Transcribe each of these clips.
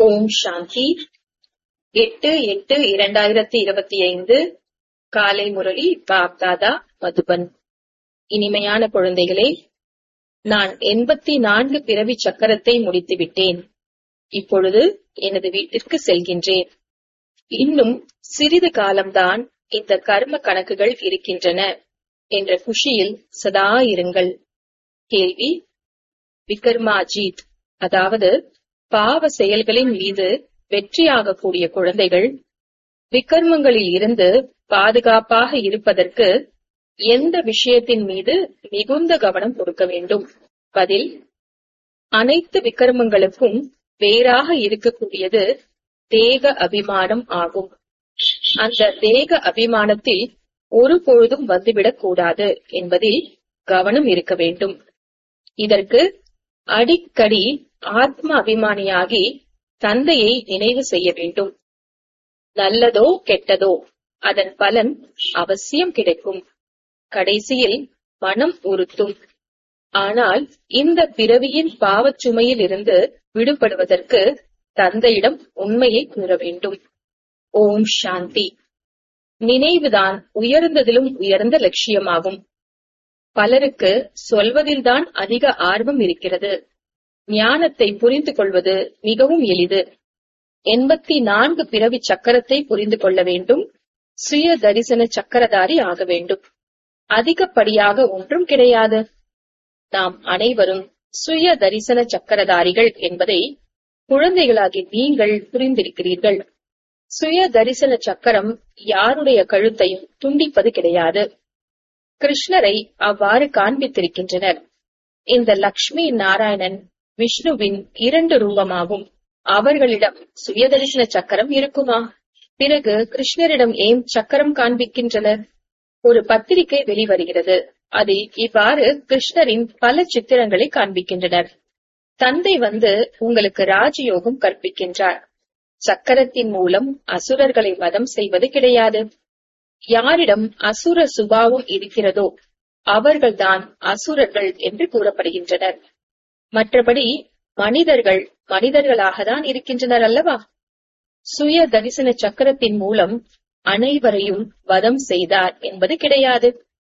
ஓம் சாந்தி எட்டு எட்டு இரண்டாயிரத்தி இருபத்தி ஐந்து காலை முரளி பாப்தாதா மதுபன் இனிமையான குழந்தைகளே நான் எண்பத்தி நான்கு பிறவி சக்கரத்தை முடித்துவிட்டேன் இப்பொழுது எனது வீட்டிற்கு செல்கின்றேன் இன்னும் சிறிது காலம்தான் இந்த கர்ம கணக்குகள் இருக்கின்றன என்ற குஷியில் சதா இருங்கள் கேள்வி விக்ரமாஜீத் அதாவது பாவ செயல்களின் மீது வெற்றியாகக்கூடிய குழந்தைகள் விக்கர்மங்களில் இருந்து பாதுகாப்பாக இருப்பதற்கு எந்த விஷயத்தின் மீது மிகுந்த கவனம் கொடுக்க வேண்டும் பதில் அனைத்து விக்கர்மங்களுக்கும் வேறாக இருக்கக்கூடியது தேக அபிமானம் ஆகும் அந்த தேக அபிமானத்தில் ஒரு பொழுதும் வந்துவிடக் கூடாது என்பதில் கவனம் இருக்க வேண்டும் இதற்கு அடிக்கடி ஆத்ம அபிமானியாகி தந்தையை நினைவு செய்ய வேண்டும் நல்லதோ கெட்டதோ அதன் பலன் அவசியம் கிடைக்கும் கடைசியில் மனம் உறுத்தும் ஆனால் இந்த பிறவியின் பாவச் சுமையில் இருந்து விடுபடுவதற்கு தந்தையிடம் உண்மையை கூற வேண்டும் ஓம் சாந்தி நினைவுதான் உயர்ந்ததிலும் உயர்ந்த லட்சியமாகும் பலருக்கு சொல்வதில்தான் அதிக ஆர்வம் இருக்கிறது ஞானத்தை புரிந்து கொள்வது மிகவும் எளிது எண்பத்தி நான்கு பிறவி சக்கரத்தை புரிந்து கொள்ள வேண்டும் சுய தரிசன சக்கரதாரி ஆக வேண்டும் அதிகப்படியாக ஒன்றும் கிடையாது நாம் அனைவரும் சுய தரிசன சக்கரதாரிகள் என்பதை குழந்தைகளாகி நீங்கள் புரிந்திருக்கிறீர்கள் சுய தரிசன சக்கரம் யாருடைய கழுத்தையும் துண்டிப்பது கிடையாது கிருஷ்ணரை அவ்வாறு காண்பித்திருக்கின்றனர் இந்த லக்ஷ்மி நாராயணன் விஷ்ணுவின் இரண்டு ரூபமாகும் அவர்களிடம் சுயதரிசன சக்கரம் இருக்குமா பிறகு கிருஷ்ணரிடம் ஏன் சக்கரம் காண்பிக்கின்றனர் ஒரு பத்திரிகை வெளிவருகிறது அதில் இவ்வாறு கிருஷ்ணரின் பல சித்திரங்களை காண்பிக்கின்றனர் தந்தை வந்து உங்களுக்கு ராஜயோகம் கற்பிக்கின்றார் சக்கரத்தின் மூலம் அசுரர்களை வதம் செய்வது கிடையாது யாரிடம் அசுர சுபாவம் இருக்கிறதோ அவர்கள்தான் அசுரர்கள் என்று கூறப்படுகின்றனர் மற்றபடி மனிதர்கள் மனிதர்களாக தான் இருக்கின்றனர் அல்லவா சுய தரிசன சக்கரத்தின் மூலம் அனைவரையும் வதம் செய்தார் என்பது கிடையாது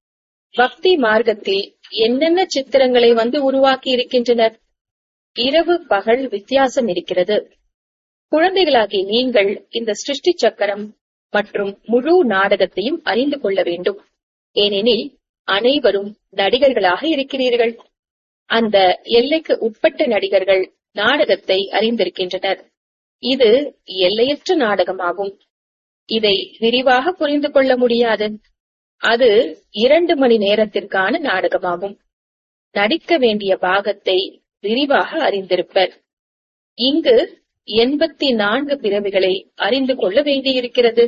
பக்தி மார்க்கத்தில் என்னென்ன சித்திரங்களை வந்து உருவாக்கி இருக்கின்றனர் இரவு பகல் வித்தியாசம் இருக்கிறது குழந்தைகளாகி நீங்கள் இந்த சிருஷ்டி சக்கரம் மற்றும் முழு நாடகத்தையும் அறிந்து கொள்ள வேண்டும் ஏனெனில் அனைவரும் நடிகர்களாக இருக்கிறீர்கள் அந்த எல்லைக்கு உட்பட்ட நடிகர்கள் நாடகத்தை அறிந்திருக்கின்றனர் இது எல்லையற்ற நாடகமாகும் இதை விரிவாக புரிந்து கொள்ள முடியாது அது இரண்டு மணி நேரத்திற்கான நாடகமாகும் நடிக்க வேண்டிய பாகத்தை விரிவாக அறிந்திருப்பர் இங்கு எண்பத்தி நான்கு பிறவிகளை அறிந்து கொள்ள வேண்டியிருக்கிறது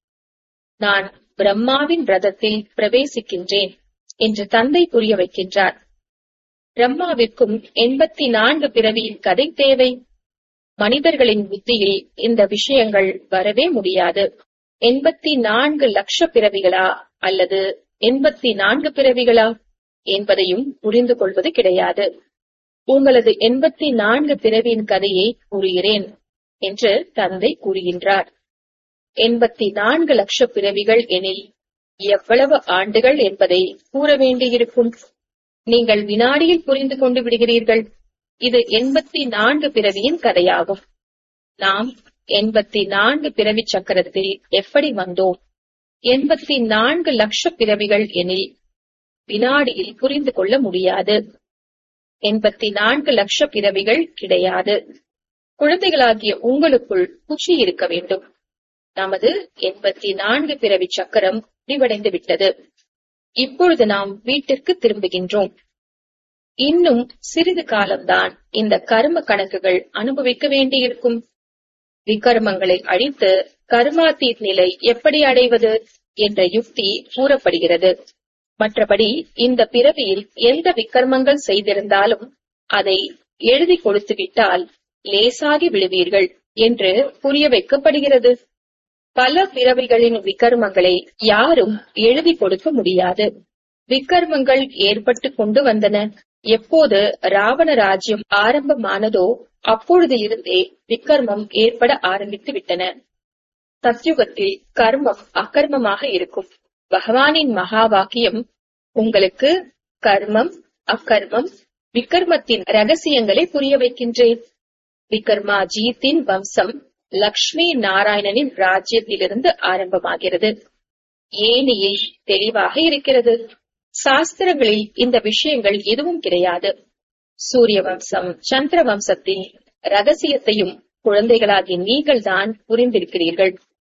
நான் பிரம்மாவின் ரதத்தில் பிரவேசிக்கின்றேன் என்று தந்தை புரிய வைக்கின்றார் பிரம்மாவிற்கும் எண்பத்தி நான்கு பிறவியின் கதை தேவை மனிதர்களின் புத்தியில் இந்த விஷயங்கள் வரவே முடியாது எண்பத்தி நான்கு லட்ச பிறவிகளா அல்லது எண்பத்தி நான்கு பிறவிகளா என்பதையும் புரிந்து கொள்வது கிடையாது உங்களது எண்பத்தி நான்கு பிறவியின் கதையை கூறுகிறேன் என்று தந்தை கூறுகின்றார் எண்பத்தி நான்கு லட்ச பிறவிகள் எனில் எவ்வளவு ஆண்டுகள் என்பதை கூற வேண்டியிருக்கும் நீங்கள் வினாடியில் புரிந்து கொண்டு விடுகிறீர்கள் இது எண்பத்தி நான்கு பிறவியின் கதையாகும் நாம் எண்பத்தி நான்கு பிறவி சக்கரத்தில் எப்படி வந்தோம் எண்பத்தி நான்கு லட்ச பிறவிகள் எனில் வினாடியில் புரிந்து கொள்ள முடியாது எண்பத்தி நான்கு லட்ச பிறவிகள் கிடையாது குழந்தைகளாகிய உங்களுக்குள் குஷி இருக்க வேண்டும் நமது எண்பத்தி நான்கு பிறவி சக்கரம் முடிவடைந்து விட்டது இப்பொழுது நாம் வீட்டிற்கு திரும்புகின்றோம் இன்னும் சிறிது காலம்தான் இந்த கர்ம கணக்குகள் அனுபவிக்க வேண்டியிருக்கும் விகர்மங்களை அழித்து கர்மாத்தீத் நிலை எப்படி அடைவது என்ற யுக்தி கூறப்படுகிறது மற்றபடி இந்த பிறவியில் எந்த விக்கர்மங்கள் செய்திருந்தாலும் அதை எழுதி கொடுத்து விட்டால் லேசாகி விடுவீர்கள் என்று புரிய வைக்கப்படுகிறது பல பிறவிகளின் விக்கர்மங்களை யாரும் எழுதி கொடுக்க முடியாது விக்கர்மங்கள் ஏற்பட்டு கொண்டு வந்தன எப்போது ராவண ராஜ்யம் ஆரம்பமானதோ அப்பொழுது இருந்தே விக்கர்மம் ஏற்பட ஆரம்பித்து விட்டன சத்யுகத்தில் கர்மம் அகர்மமாக இருக்கும் பகவானின் மகா வாக்கியம் உங்களுக்கு கர்மம் அக்கர்மம் விக்கர்மத்தின் ரகசியங்களை புரிய வைக்கின்றேன் விக்கர்மா ஜீத்தின் வம்சம் லக்ஷ்மி நாராயணனின் ராஜ்யத்திலிருந்து ஆரம்பமாகிறது ஏனியில் தெளிவாக இருக்கிறது சாஸ்திரங்களில் இந்த விஷயங்கள் எதுவும் கிடையாது சூரிய வம்சம் சந்திர வம்சத்தின் ரகசியத்தையும் குழந்தைகளாகிய நீங்கள் தான் புரிந்திருக்கிறீர்கள்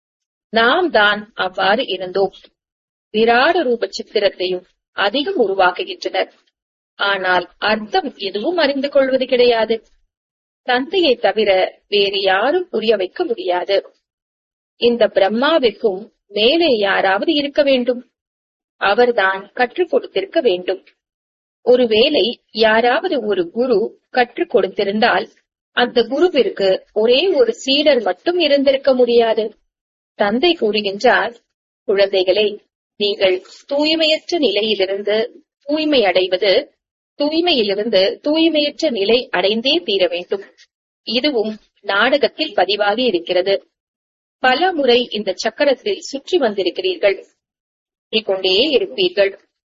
நாம் தான் அவ்வாறு இருந்தோம் விராட ரூப சித்திரத்தையும் அதிகம் உருவாக்குகின்றனர் ஆனால் அர்த்தம் எதுவும் அறிந்து கொள்வது கிடையாது தந்தையை தவிர வேறு யாரும் புரிய வைக்க முடியாது இந்த பிரம்மாவிற்கும் மேலே யாராவது இருக்க வேண்டும் அவர்தான் கற்றுக் கொடுத்திருக்க வேண்டும் ஒருவேளை யாராவது ஒரு குரு கற்றுக் கொடுத்திருந்தால் அந்த குருவிற்கு ஒரே ஒரு சீடர் மட்டும் இருந்திருக்க முடியாது தந்தை கூறுகின்றார் குழந்தைகளே நீங்கள் தூய்மையற்ற நிலையிலிருந்து தூய்மை அடைவது தூய்மையிலிருந்து தூய்மையற்ற நிலை அடைந்தே தீர வேண்டும் இதுவும் நாடகத்தில் பதிவாகி இருக்கிறது பல முறை இந்த சக்கரத்தில் சுற்றி வந்திருக்கிறீர்கள் கொண்டே இருப்பீர்கள்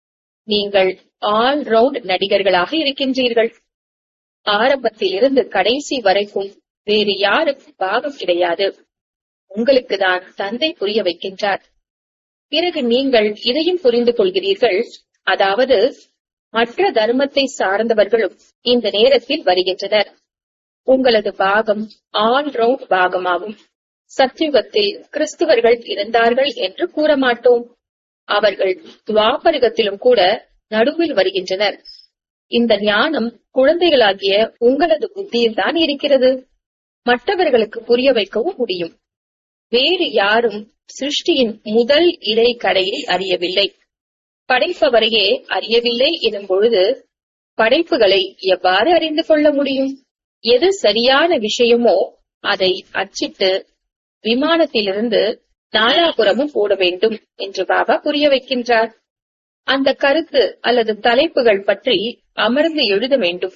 நீங்கள் ஆல் ரவுண்ட் நடிகர்களாக இருக்கின்றீர்கள் ஆரம்பத்தில் இருந்து கடைசி வரைக்கும் வேறு யாருக்கும் பாகம் கிடையாது உங்களுக்கு தான் தந்தை புரிய வைக்கின்றார் பிறகு நீங்கள் இதையும் புரிந்து கொள்கிறீர்கள் அதாவது மற்ற தர்மத்தை சார்ந்தவர்களும் இந்த நேரத்தில் வருகின்றனர் உங்களது பாகம் ஆல் ரவுண்ட் பாகமாகும் சத்யுகத்தில் கிறிஸ்துவர்கள் இருந்தார்கள் என்று கூற மாட்டோம் அவர்கள் துவாபரகத்திலும் கூட நடுவில் வருகின்றனர் இந்த ஞானம் குழந்தைகளாகிய உங்களது புத்தியில் தான் இருக்கிறது மற்றவர்களுக்கு புரிய வைக்கவும் முடியும் வேறு யாரும் சிருஷ்டியின் முதல் இடை கடையை அறியவில்லை படைப்பவரையே அறியவில்லை எனும் பொழுது படைப்புகளை எவ்வாறு அறிந்து கொள்ள முடியும் எது சரியான விஷயமோ அதை அச்சிட்டு விமானத்திலிருந்து நாலாபுரமும் போட வேண்டும் என்று பாபா புரிய வைக்கின்றார் அந்த கருத்து அல்லது தலைப்புகள் பற்றி அமர்ந்து எழுத வேண்டும்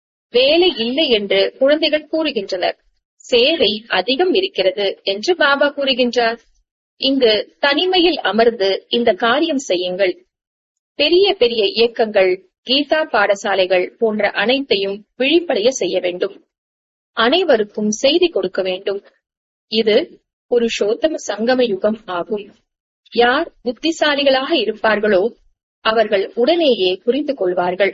வேலை இல்லை என்று குழந்தைகள் கூறுகின்றனர் சேவை அதிகம் இருக்கிறது என்று பாபா கூறுகின்றார் இங்கு தனிமையில் அமர்ந்து இந்த காரியம் செய்யுங்கள் பெரிய பெரிய இயக்கங்கள் கீதா பாடசாலைகள் போன்ற அனைத்தையும் விழிப்படைய செய்ய வேண்டும் அனைவருக்கும் செய்தி கொடுக்க வேண்டும் இது புருஷோத்தம சங்கம யுகம் ஆகும் யார் புத்திசாலிகளாக இருப்பார்களோ அவர்கள் உடனேயே புரிந்து கொள்வார்கள்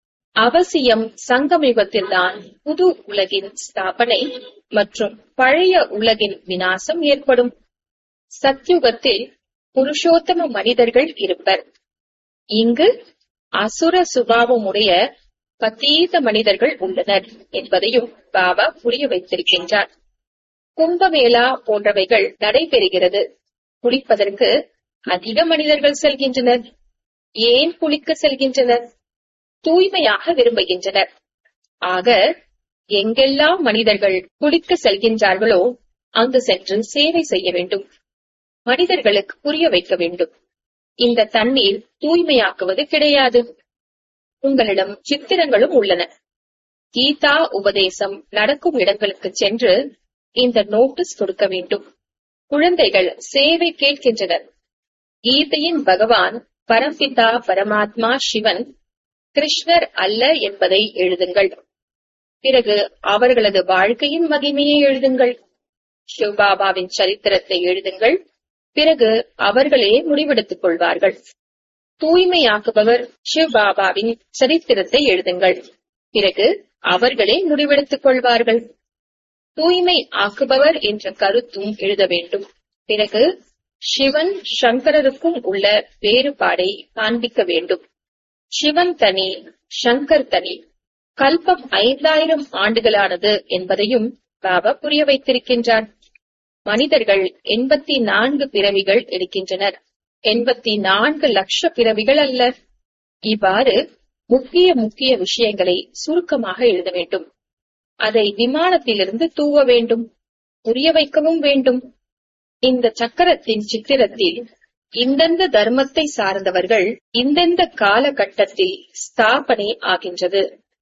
அவசியம் சங்கம யுகத்தில்தான் புது உலகின் ஸ்தாபனை மற்றும் பழைய உலகின் வினாசம் ஏற்படும் சத்யுகத்தில் புருஷோத்தம மனிதர்கள் இருப்பர் இங்கு அசுர சுபாவமுடைய பத்தீத மனிதர்கள் உள்ளனர் என்பதையும் பாபா புரிய வைத்திருக்கின்றார் கும்பமேளா போன்றவைகள் நடைபெறுகிறது குளிப்பதற்கு அதிக மனிதர்கள் செல்கின்றனர் ஏன் குளிக்க செல்கின்றனர் தூய்மையாக விரும்புகின்றனர் ஆக எங்கெல்லாம் மனிதர்கள் குளிக்க செல்கின்றார்களோ அங்கு சென்று சேவை செய்ய வேண்டும் மனிதர்களுக்கு புரிய வைக்க வேண்டும் இந்த தண்ணீர் தூய்மையாக்குவது கிடையாது உங்களிடம் சித்திரங்களும் உள்ளன கீதா உபதேசம் நடக்கும் இடங்களுக்கு சென்று இந்த நோட்டீஸ் கொடுக்க வேண்டும் குழந்தைகள் சேவை கேட்கின்றனர் கீதையின் பகவான் பரம்பிதா பரமாத்மா சிவன் கிருஷ்ணர் அல்ல என்பதை எழுதுங்கள் பிறகு அவர்களது வாழ்க்கையின் மகிமையை எழுதுங்கள் சிவபாபாவின் சரித்திரத்தை எழுதுங்கள் பிறகு அவர்களே முடிவெடுத்துக் கொள்வார்கள் தூய்மையாக்குபவர் சிவபாபாவின் சரித்திரத்தை எழுதுங்கள் பிறகு அவர்களே முடிவெடுத்துக் கொள்வார்கள் தூய்மை ஆக்குபவர் என்ற கருத்தும் எழுத வேண்டும் பிறகு சிவன் சங்கரருக்கும் உள்ள வேறுபாடை காண்பிக்க வேண்டும் சிவன் தனி சங்கர் தனி கல்பம் ஐந்தாயிரம் ஆண்டுகளானது என்பதையும் பாபா புரிய வைத்திருக்கின்றார் மனிதர்கள் எண்பத்தி நான்கு பிறவிகள் எடுக்கின்றனர் எண்பத்தி நான்கு லட்ச பிறவிகள் அல்ல இவ்வாறு முக்கிய முக்கிய விஷயங்களை சுருக்கமாக எழுத வேண்டும் அதை விமானத்திலிருந்து தூவ வேண்டும் புரிய வைக்கவும் வேண்டும் இந்த சக்கரத்தின் சித்திரத்தில் இந்தந்த தர்மத்தை சார்ந்தவர்கள் இந்தெந்த காலகட்டத்தில் ஸ்தாபனை ஆகின்றது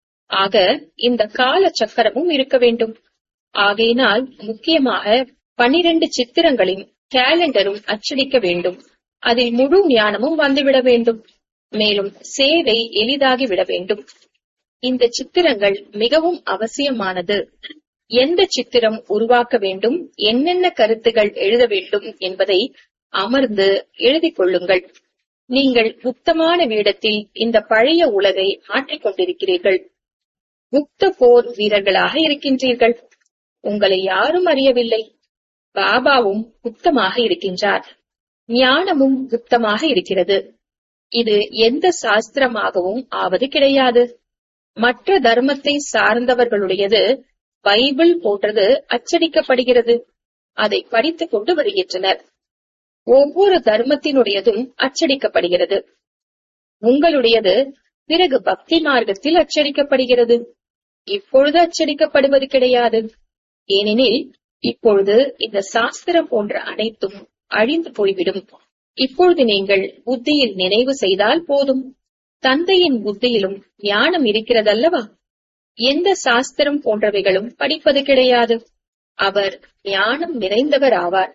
ஆக இந்த கால சக்கரமும் இருக்க வேண்டும் ஆகையினால் முக்கியமாக பனிரெண்டு சித்திரங்களின் கேலண்டரும் அச்சடிக்க வேண்டும் அதில் முழு ஞானமும் வந்துவிட வேண்டும் மேலும் சேவை எளிதாகி விட வேண்டும் இந்த சித்திரங்கள் மிகவும் அவசியமானது எந்த சித்திரம் உருவாக்க வேண்டும் என்னென்ன கருத்துகள் எழுத வேண்டும் என்பதை அமர்ந்து எழுதிக் கொள்ளுங்கள் நீங்கள் குப்தமான வீடத்தில் இந்த பழைய உலகை ஆற்றிக் கொண்டிருக்கிறீர்கள் குப்த போர் வீரர்களாக இருக்கின்றீர்கள் உங்களை யாரும் அறியவில்லை பாபாவும் குப்தமாக இருக்கின்றார் ஞானமும் குப்தமாக இருக்கிறது இது எந்த சாஸ்திரமாகவும் ஆவது கிடையாது மற்ற தர்மத்தை சார்ந்தவர்களுடையது பைபிள் போன்றது அச்சடிக்கப்படுகிறது அதை படித்துக் கொண்டு வருகின்றனர் ஒவ்வொரு தர்மத்தினுடையதும் அச்சடிக்கப்படுகிறது உங்களுடையது பிறகு பக்தி மார்க்கத்தில் அச்சடிக்கப்படுகிறது இப்பொழுது அச்சடிக்கப்படுவது கிடையாது ஏனெனில் இப்பொழுது இந்த சாஸ்திரம் போன்ற அனைத்தும் அழிந்து போய்விடும் இப்பொழுது நீங்கள் புத்தியில் நினைவு செய்தால் போதும் தந்தையின் புத்தியிலும் ஞானம் இருக்கிறதல்லவா எந்த சாஸ்திரம் போன்றவைகளும் படிப்பது கிடையாது அவர் ஞானம் நிறைந்தவர் ஆவார்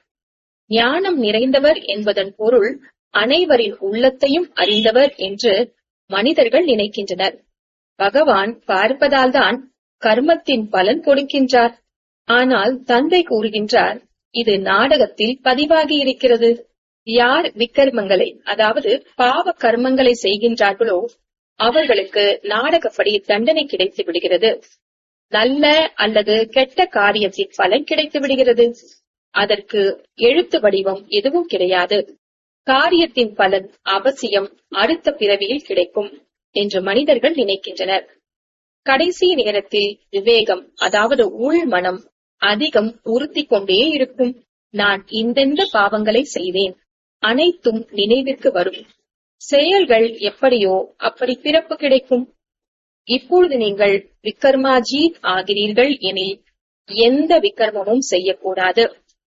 ஞானம் நிறைந்தவர் என்பதன் பொருள் அனைவரின் உள்ளத்தையும் அறிந்தவர் என்று மனிதர்கள் நினைக்கின்றனர் பகவான் பார்ப்பதால் தான் கர்மத்தின் பலன் கொடுக்கின்றார் ஆனால் தந்தை கூறுகின்றார் இது நாடகத்தில் பதிவாகி இருக்கிறது யார் விக்கர்மங்களை அதாவது பாவ கர்மங்களை செய்கின்றார்களோ அவர்களுக்கு நாடகப்படி தண்டனை கிடைத்து விடுகிறது நல்ல அல்லது கெட்ட காரியத்தின் பலன் கிடைத்து விடுகிறது அதற்கு எழுத்து வடிவம் எதுவும் கிடையாது காரியத்தின் பலன் அவசியம் அடுத்த பிறவியில் கிடைக்கும் என்று மனிதர்கள் நினைக்கின்றனர் கடைசி நேரத்தில் விவேகம் அதாவது உள் மனம் அதிகம் உறுத்தி கொண்டே இருக்கும் நான் இந்தெந்த பாவங்களை செய்தேன் அனைத்தும் நினைவிற்கு வரும் செயல்கள் எப்படியோ அப்படி பிறப்பு கிடைக்கும் இப்பொழுது நீங்கள் விக்கர்மாஜீத் ஆகிறீர்கள் எனில் எந்த விக்கர்மமும் செய்யக்கூடாது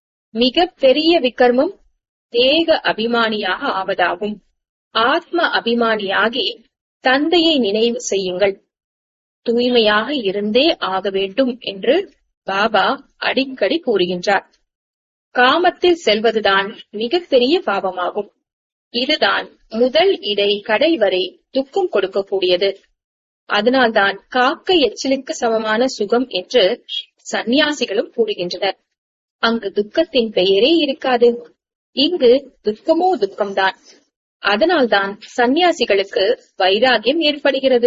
மிக பெரிய விக்கர்மம் தேக அபிமானியாக ஆவதாகும் ஆத்ம அபிமானியாகி தந்தையை நினைவு செய்யுங்கள் தூய்மையாக இருந்தே ஆக வேண்டும் என்று பாபா அடிக்கடி கூறுகின்றார் காமத்தில் செல்வதுதான் மிகப்பெரிய பாவமாகும் இதுதான் முதல் இடை கடை வரை துக்கம் கொடுக்கக்கூடியது அதனால்தான் காக்க எச்சிலுக்கு சமமான சுகம் என்று சந்நியாசிகளும் கூறுகின்றனர் அங்கு துக்கத்தின் பெயரே இருக்காது இங்கு துக்கமோ துக்கம்தான் அதனால்தான் சந்நியாசிகளுக்கு வைராகியம் ஏற்படுகிறது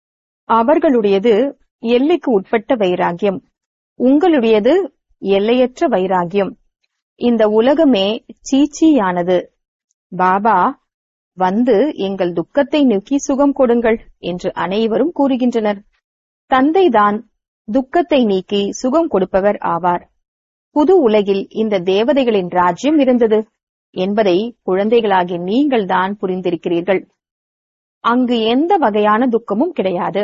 அவர்களுடையது எல்லைக்கு உட்பட்ட வைராகியம் உங்களுடையது எல்லையற்ற வைராகியம் இந்த உலகமே சீச்சியானது பாபா வந்து எங்கள் துக்கத்தை நீக்கி சுகம் கொடுங்கள் என்று அனைவரும் கூறுகின்றனர் தந்தைதான் துக்கத்தை நீக்கி சுகம் கொடுப்பவர் ஆவார் புது உலகில் இந்த தேவதைகளின் ராஜ்யம் இருந்தது என்பதை குழந்தைகளாகி நீங்கள் தான் புரிந்திருக்கிறீர்கள் அங்கு எந்த வகையான துக்கமும் கிடையாது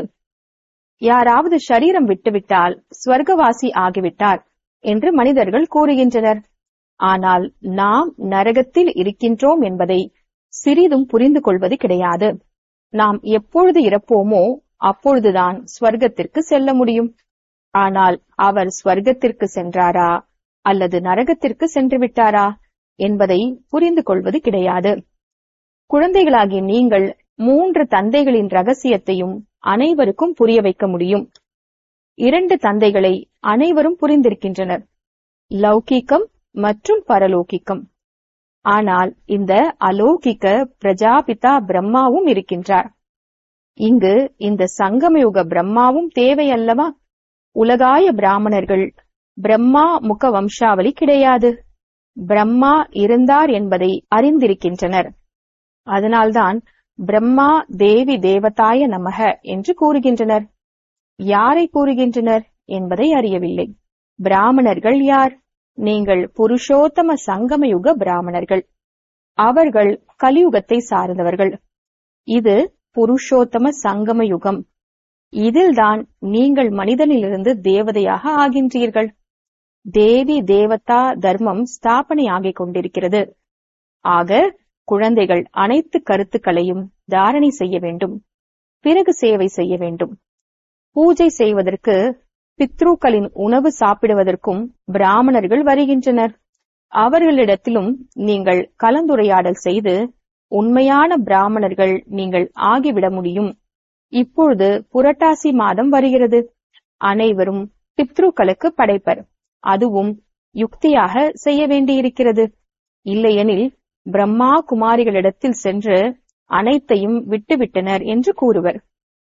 யாராவது சரீரம் விட்டுவிட்டால் ஸ்வர்கவாசி ஆகிவிட்டார் என்று மனிதர்கள் கூறுகின்றனர் ஆனால் நாம் நரகத்தில் இருக்கின்றோம் என்பதை சிறிதும் புரிந்து கொள்வது கிடையாது நாம் எப்பொழுது இறப்போமோ அப்பொழுதுதான் ஸ்வர்க்கத்திற்கு செல்ல முடியும் ஆனால் அவர் ஸ்வர்க்கத்திற்கு சென்றாரா அல்லது நரகத்திற்கு சென்று விட்டாரா என்பதை புரிந்து கொள்வது கிடையாது குழந்தைகளாகிய நீங்கள் மூன்று தந்தைகளின் ரகசியத்தையும் அனைவருக்கும் புரிய வைக்க முடியும் இரண்டு தந்தைகளை அனைவரும் புரிந்திருக்கின்றனர் லௌகீகம் மற்றும் பரலோகிக்கம் ஆனால் இந்த அலௌகிக பிரஜாபிதா பிரம்மாவும் இருக்கின்றார் இங்கு இந்த சங்கமயுக பிரம்மாவும் தேவை அல்லவா உலகாய பிராமணர்கள் பிரம்மா முக வம்சாவளி கிடையாது பிரம்மா இருந்தார் என்பதை அறிந்திருக்கின்றனர் அதனால்தான் பிரம்மா தேவி தேவதாய நமக என்று கூறுகின்றனர் யாரை கூறுகின்றனர் என்பதை அறியவில்லை பிராமணர்கள் யார் நீங்கள் புருஷோத்தம சங்கமயுக பிராமணர்கள் அவர்கள் கலியுகத்தை சார்ந்தவர்கள் இது புருஷோத்தம சங்கம யுகம் இதில்தான் நீங்கள் மனிதனிலிருந்து தேவதையாக ஆகின்றீர்கள் தேவி தேவதா தர்மம் ஸ்தாபனை ஆகிக் கொண்டிருக்கிறது ஆக குழந்தைகள் அனைத்து கருத்துக்களையும் தாரணை செய்ய வேண்டும் பிறகு சேவை செய்ய வேண்டும் பூஜை செய்வதற்கு பித்ருக்களின் உணவு சாப்பிடுவதற்கும் பிராமணர்கள் வருகின்றனர் அவர்களிடத்திலும் நீங்கள் கலந்துரையாடல் செய்து உண்மையான பிராமணர்கள் நீங்கள் ஆகிவிட முடியும் இப்பொழுது புரட்டாசி மாதம் வருகிறது அனைவரும் பித்ருக்களுக்கு படைப்பர் அதுவும் யுக்தியாக செய்ய வேண்டியிருக்கிறது இல்லையெனில் பிரம்மா குமாரிகளிடத்தில் சென்று அனைத்தையும் விட்டுவிட்டனர் என்று கூறுவர்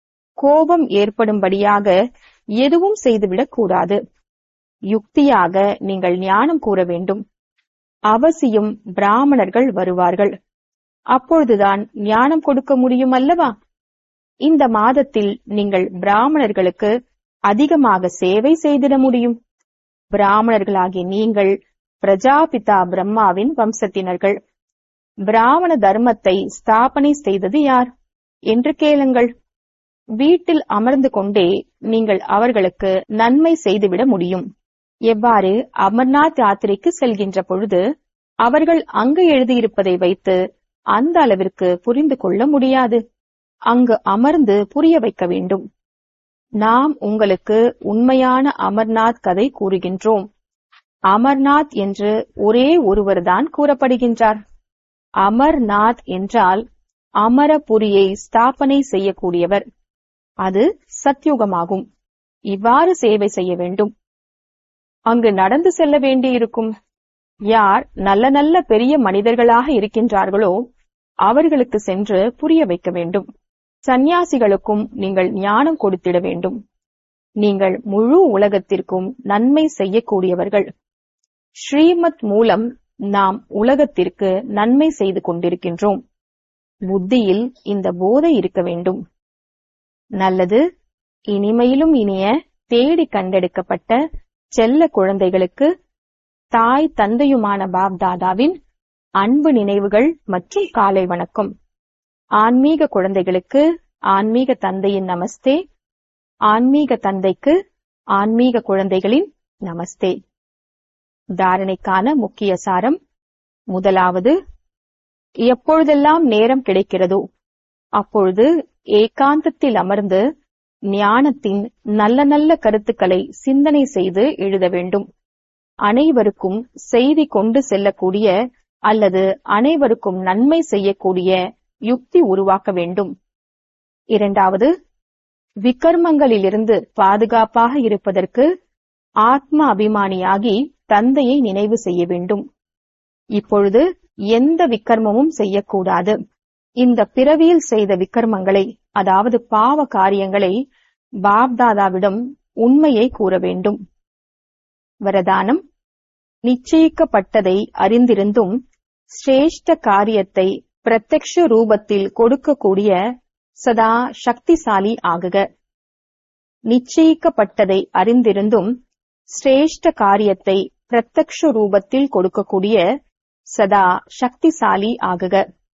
கோபம் ஏற்படும்படியாக எதுவும் செய்துவிடக் கூடாது யுக்தியாக நீங்கள் ஞானம் கூற வேண்டும் அவசியம் பிராமணர்கள் வருவார்கள் அப்பொழுதுதான் ஞானம் கொடுக்க முடியும் அல்லவா இந்த மாதத்தில் நீங்கள் பிராமணர்களுக்கு அதிகமாக சேவை செய்திட முடியும் பிராமணர்களாகிய நீங்கள் பிரஜாபிதா பிரம்மாவின் வம்சத்தினர்கள் பிராமண தர்மத்தை ஸ்தாபனை செய்தது யார் என்று கேளுங்கள் வீட்டில் அமர்ந்து கொண்டே நீங்கள் அவர்களுக்கு நன்மை செய்துவிட முடியும் எவ்வாறு அமர்நாத் யாத்திரைக்கு செல்கின்ற பொழுது அவர்கள் அங்கு எழுதியிருப்பதை வைத்து அந்த அளவிற்கு புரிந்து கொள்ள முடியாது அங்கு அமர்ந்து புரிய வைக்க வேண்டும் நாம் உங்களுக்கு உண்மையான அமர்நாத் கதை கூறுகின்றோம் அமர்நாத் என்று ஒரே ஒருவர்தான் கூறப்படுகின்றார் அமர்நாத் என்றால் அமரபுரியை ஸ்தாபனை செய்யக்கூடியவர் அது சத்யுகமாகும் இவ்வாறு சேவை செய்ய வேண்டும் அங்கு நடந்து செல்ல வேண்டியிருக்கும் யார் நல்ல நல்ல பெரிய மனிதர்களாக இருக்கின்றார்களோ அவர்களுக்கு சென்று புரிய வைக்க வேண்டும் சந்நியாசிகளுக்கும் நீங்கள் ஞானம் கொடுத்திட வேண்டும் நீங்கள் முழு உலகத்திற்கும் நன்மை செய்யக்கூடியவர்கள் ஸ்ரீமத் மூலம் நாம் உலகத்திற்கு நன்மை செய்து கொண்டிருக்கின்றோம் புத்தியில் இந்த போதை இருக்க வேண்டும் நல்லது இனிமையிலும் இனிய தேடி கண்டெடுக்கப்பட்ட செல்ல குழந்தைகளுக்கு தாய் தந்தையுமான பாப்தாதாவின் அன்பு நினைவுகள் மற்றும் காலை வணக்கம் ஆன்மீக குழந்தைகளுக்கு ஆன்மீக தந்தையின் நமஸ்தே ஆன்மீக தந்தைக்கு ஆன்மீக குழந்தைகளின் நமஸ்தே தாரணைக்கான முக்கிய சாரம் முதலாவது எப்பொழுதெல்லாம் நேரம் கிடைக்கிறதோ அப்பொழுது ஏகாந்தத்தில் அமர்ந்து ஞானத்தின் நல்ல நல்ல கருத்துக்களை சிந்தனை செய்து எழுத வேண்டும் அனைவருக்கும் செய்தி கொண்டு செல்லக்கூடிய அல்லது அனைவருக்கும் நன்மை செய்யக்கூடிய யுக்தி உருவாக்க வேண்டும் இரண்டாவது விக்கர்மங்களிலிருந்து பாதுகாப்பாக இருப்பதற்கு ஆத்ம அபிமானியாகி தந்தையை நினைவு செய்ய வேண்டும் இப்பொழுது எந்த விக்கர்மமும் செய்யக்கூடாது இந்த பிறவியில் செய்த விக்கர்மங்களை அதாவது பாவ காரியங்களை பாப்தாதாவிடம் உண்மையை கூற வேண்டும் வரதானம் நிச்சயிக்கப்பட்டதை அறிந்திருந்தும் சிரேஷ்ட காரியத்தை பிரத்யக்ஷ ரூபத்தில் கொடுக்கக்கூடிய சதா சக்திசாலி ஆகுக நிச்சயிக்கப்பட்டதை அறிந்திருந்தும் சிரேஷ்ட காரியத்தை பிரத்யக்ஷ ரூபத்தில் கொடுக்கக்கூடிய சதா சக்திசாலி ஆகுக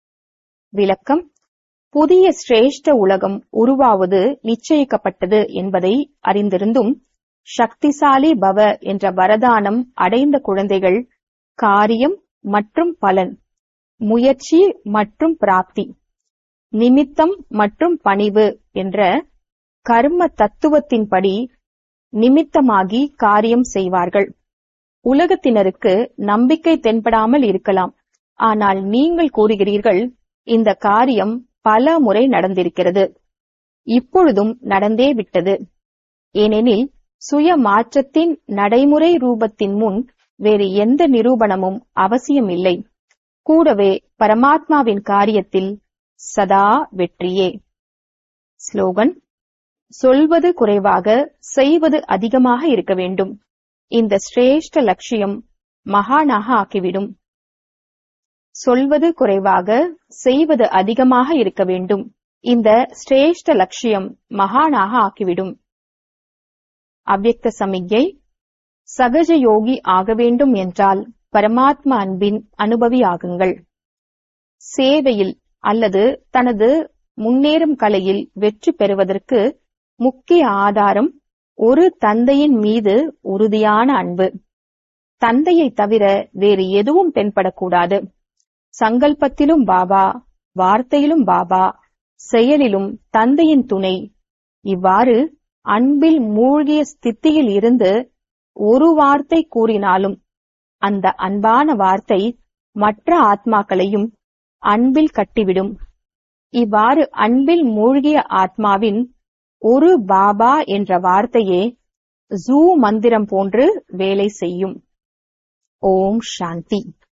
விளக்கம் புதிய சிரேஷ்ட உலகம் உருவாவது நிச்சயிக்கப்பட்டது என்பதை அறிந்திருந்தும் சக்திசாலி பவ என்ற வரதானம் அடைந்த குழந்தைகள் காரியம் மற்றும் பலன் முயற்சி மற்றும் பிராப்தி நிமித்தம் மற்றும் பணிவு என்ற கர்ம தத்துவத்தின்படி நிமித்தமாகி காரியம் செய்வார்கள் உலகத்தினருக்கு நம்பிக்கை தென்படாமல் இருக்கலாம் ஆனால் நீங்கள் கூறுகிறீர்கள் இந்த காரியம் பல முறை நடந்திருக்கிறது இப்பொழுதும் நடந்தே விட்டது ஏனெனில் சுய மாற்றத்தின் நடைமுறை ரூபத்தின் முன் வேறு எந்த நிரூபணமும் அவசியம் இல்லை கூடவே பரமாத்மாவின் காரியத்தில் சதா வெற்றியே ஸ்லோகன் சொல்வது குறைவாக செய்வது அதிகமாக இருக்க வேண்டும் இந்த சிரேஷ்ட லட்சியம் மகானாக ஆக்கிவிடும் சொல்வது குறைவாக செய்வது அதிகமாக இருக்க வேண்டும் இந்த சிரேஷ்ட லட்சியம் மகானாக ஆக்கிவிடும் அவ்யக்த சமிக்ஞை சகஜ யோகி ஆக வேண்டும் என்றால் பரமாத்ம அன்பின் அனுபவி ஆகுங்கள் சேவையில் அல்லது தனது முன்னேறும் கலையில் வெற்றி பெறுவதற்கு முக்கிய ஆதாரம் ஒரு தந்தையின் மீது உறுதியான அன்பு தந்தையை தவிர வேறு எதுவும் தென்படக்கூடாது சங்கல்பத்திலும் பாபா வார்த்தையிலும் பாபா செயலிலும் தந்தையின் துணை இவ்வாறு அன்பில் மூழ்கிய ஸ்தித்தியில் இருந்து ஒரு வார்த்தை கூறினாலும் அந்த அன்பான வார்த்தை மற்ற ஆத்மாக்களையும் அன்பில் கட்டிவிடும் இவ்வாறு அன்பில் மூழ்கிய ஆத்மாவின் ஒரு பாபா என்ற வார்த்தையே ஜூ மந்திரம் போன்று வேலை செய்யும் ஓம் சாந்தி